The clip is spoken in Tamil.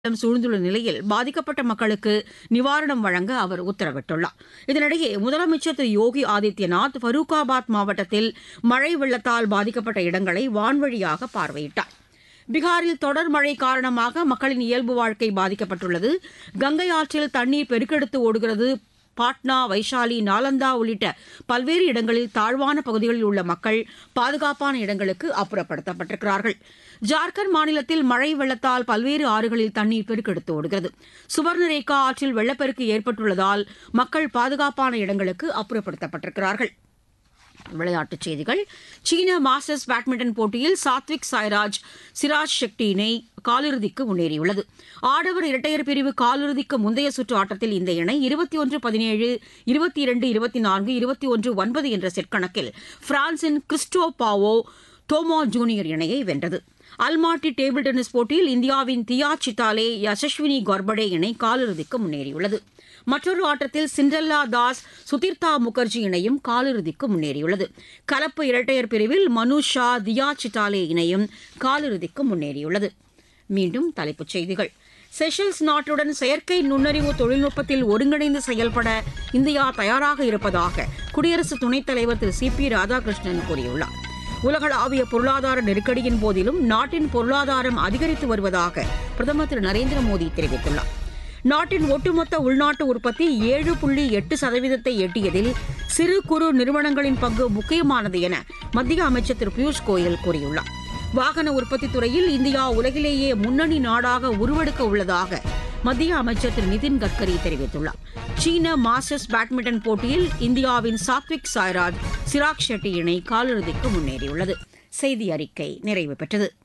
வெள்ளம் சூழ்ந்துள்ள நிலையில் பாதிக்கப்பட்ட மக்களுக்கு நிவாரணம் வழங்க அவர் உத்தரவிட்டுள்ளார் இதனிடையே முதலமைச்சர் திரு யோகி ஆதித்யநாத் ஃபரூக்காபாத் மாவட்டத்தில் மழை வெள்ளத்தால் பாதிக்கப்பட்ட இடங்களை வான்வழியாக பார்வையிட்டார் பீகாரில் தொடர் மழை காரணமாக மக்களின் இயல்பு வாழ்க்கை பாதிக்கப்பட்டுள்ளது கங்கை ஆற்றில் தண்ணீர் பெருக்கெடுத்து ஓடுகிறது பாட்னா வைஷாலி நாலந்தா உள்ளிட்ட பல்வேறு இடங்களில் தாழ்வான பகுதிகளில் உள்ள மக்கள் பாதுகாப்பான இடங்களுக்கு அப்புறப்படுத்தப்பட்டிருக்கிறார்கள் ஜார்க்கண்ட் மாநிலத்தில் மழை வெள்ளத்தால் பல்வேறு ஆறுகளில் தண்ணீர் பெருக்கெடுத்து ஓடுகிறது சுவர்ணரேகா ஆற்றில் வெள்ளப்பெருக்கு ஏற்பட்டுள்ளதால் மக்கள் பாதுகாப்பான இடங்களுக்கு அப்புறப்படுத்தப்பட்டிருக்கிறார்கள் விளையாட்டுச் செய்திகள் சீன மாஸ்டர்ஸ் பேட்மிண்டன் போட்டியில் சாத்விக் சாய்ராஜ் சிராஜ் ஷெட்டி இணை காலிறுதிக்கு முன்னேறியுள்ளது ஆடவர் இரட்டையர் பிரிவு காலிறுதிக்கு முந்தைய சுற்று ஆட்டத்தில் இந்த இணை இருபத்தி ஒன்று பதினேழு இருபத்தி இரண்டு இருபத்தி நான்கு இருபத்தி ஒன்று ஒன்பது என்ற செட் கணக்கில் பிரான்சின் கிறிஸ்டோ பாவோ தோமோ ஜூனியர் இணையை வென்றது அல்மாட்டி டேபிள் டென்னிஸ் போட்டியில் இந்தியாவின் தியா சித்தாலே யசஸ்வினி கொர்படே இணை காலிறுதிக்கு முன்னேறியுள்ளது மற்றொரு ஆட்டத்தில் சிண்டல்லா தாஸ் சுதிர்தா முகர்ஜி இணையும் காலிறுதிக்கு முன்னேறியுள்ளது கலப்பு இரட்டையர் பிரிவில் மனு ஷா தியா சிட்டாலே இணையும் காலிறுதிக்கு முன்னேறியுள்ளது மீண்டும் தலைப்புச் செய்திகள் செஷல்ஸ் நாட்டுடன் செயற்கை நுண்ணறிவு தொழில்நுட்பத்தில் ஒருங்கிணைந்து செயல்பட இந்தியா தயாராக இருப்பதாக குடியரசு துணைத் தலைவர் திரு சி பி ராதாகிருஷ்ணன் கூறியுள்ளார் உலகளாவிய பொருளாதார நெருக்கடியின் போதிலும் நாட்டின் பொருளாதாரம் அதிகரித்து வருவதாக பிரதமர் திரு நரேந்திர மோடி தெரிவித்துள்ளார் நாட்டின் ஒட்டுமொத்த உள்நாட்டு உற்பத்தி ஏழு புள்ளி எட்டு சதவீதத்தை எட்டியதில் சிறு குறு நிறுவனங்களின் பங்கு முக்கியமானது என மத்திய அமைச்சர் திரு பியூஷ் கோயல் கூறியுள்ளார் வாகன உற்பத்தி துறையில் இந்தியா உலகிலேயே முன்னணி நாடாக உருவெடுக்க உள்ளதாக மத்திய அமைச்சர் திரு நிதின் கட்கரி தெரிவித்துள்ளார் சீன மாஸ்டர்ஸ் பேட்மிண்டன் போட்டியில் இந்தியாவின் சாத்விக் சாய்ராஜ் சிராக் ஷெட்டி இணை காலிறுதிக்கு முன்னேறியுள்ளது செய்தி அறிக்கை நிறைவு பெற்றது